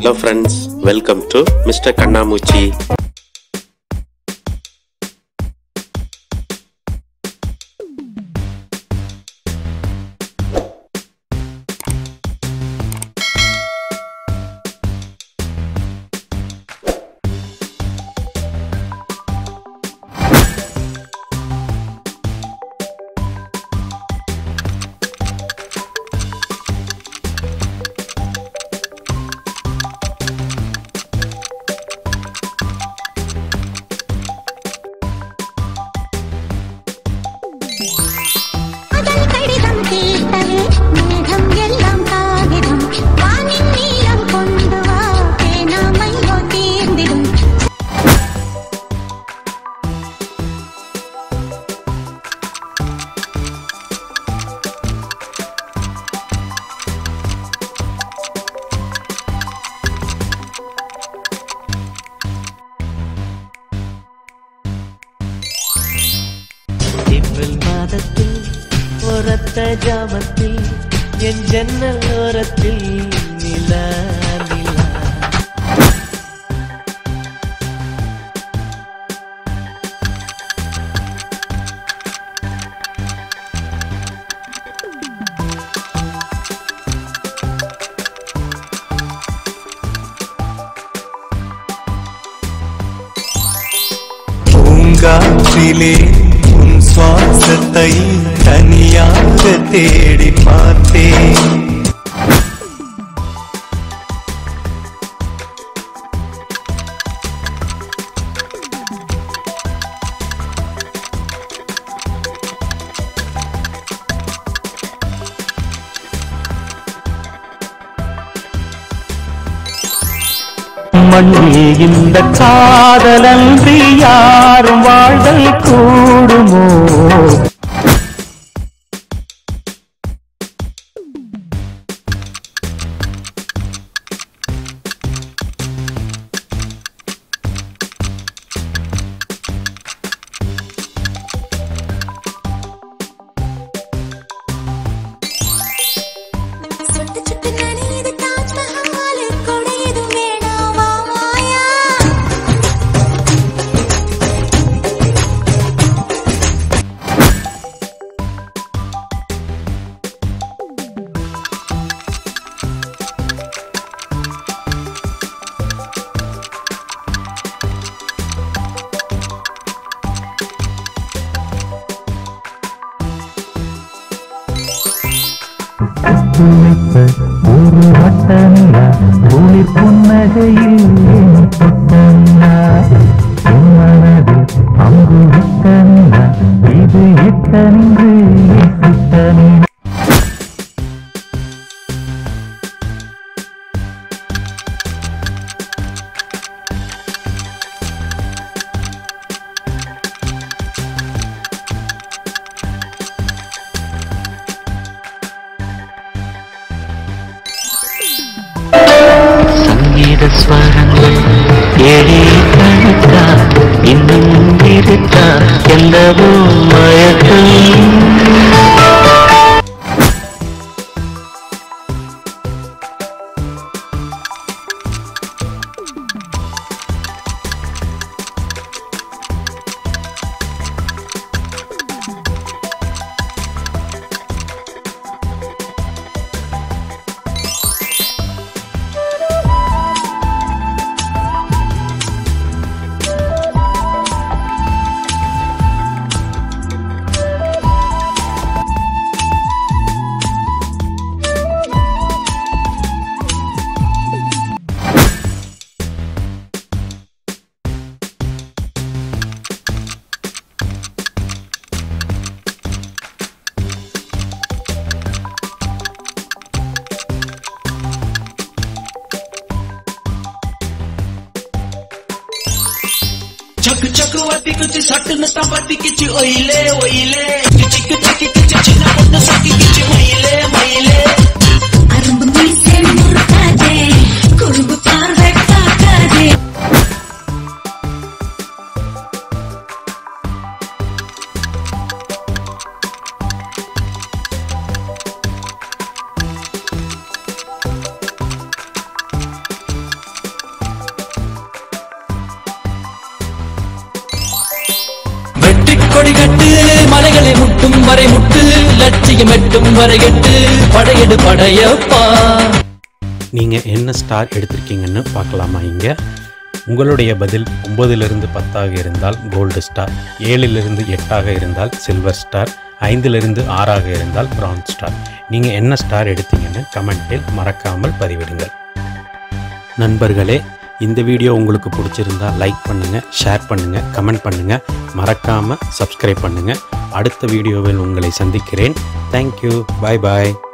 hello friends welcome to mister Kannamoochi அதன் கடிதம் கேட்டது மேகம் எல்லாம் காகிதம் வானின் நீளம் கொண்டு வா பேனாமையோ தீர்ந்திடும் ஏப்ரல் மாதத்தில் ஒரத்த ஜாமத்தில் என் ஜன்னல் ஓரத்தில் நிலா நிலா பூங்காற்றிலே உன் சுவாசத்தை தனியாக தேடி பார்த்தேன் மண்ணில் இந்த காதலன்றி யாரும் வாழ்தல் கூடுமோ சுட்டு சுட்டு நனையுது தாஜ்மஹால் கொடையதும் வேணாமா மாயா ஒரு வட்டமில்லா குளிர் புன்னகையில் என் தொட்டமில்லா என் மனது அங்கு விட்டமில்லா இது எட்டனின்று சித்தனில்லா சங்கீத ஸ்வரங்கள் ஏழே கணக்கா இன்னும் இருக்கா எல்லவோ மயக்கம் చక్కు చక్కు వత్తికొచ్చి సట్టును స్తంభతికిచ్చి ఒయిలే ఒయిలే చిక్కు చిక్కిచ్చి చిన్న పొట్టు సక్కిచ్చి మైలే మైలే அரும்பு மீசை முறுக்காதே குறும்பு பார்வை பார்க்காதே தடைகளை முட்டும் வரை முட்டு லட்சியம் எட்டும் வரை எட்டு படையெடு படையப்பா நீங்கள் என்ன ஸ்டார் எடுத்திருக்கீங்கன்னு பார்க்கலாமா இங்கே உங்களுடைய பதில் ஒம்பதிலிருந்து பத்தாக இருந்தால் கோல்டு ஸ்டார் ஏழிலிருந்து எட்டாக இருந்தால் சில்வர் ஸ்டார் ஐந்திலிருந்து ஆறாக இருந்தால் பிரான்ஸ் ஸ்டார் நீங்கள் என்ன ஸ்டார் எடுத்தீங்கன்னு கமெண்டில் மறக்காமல் பதிவிடுங்கள் நண்பர்களே இந்த வீடியோ உங்களுக்கு பிடிச்சிருந்தா லைக் பண்ணுங்கள் ஷேர் பண்ணுங்கள் கமெண்ட் பண்ணுங்கள் மறக்காமல் சப்ஸ்கிரைப் பண்ணுங்கள் அடுத்த வீடியோவில் உங்களை சந்திக்கிறேன் தேங்க்யூ பாய் பாய்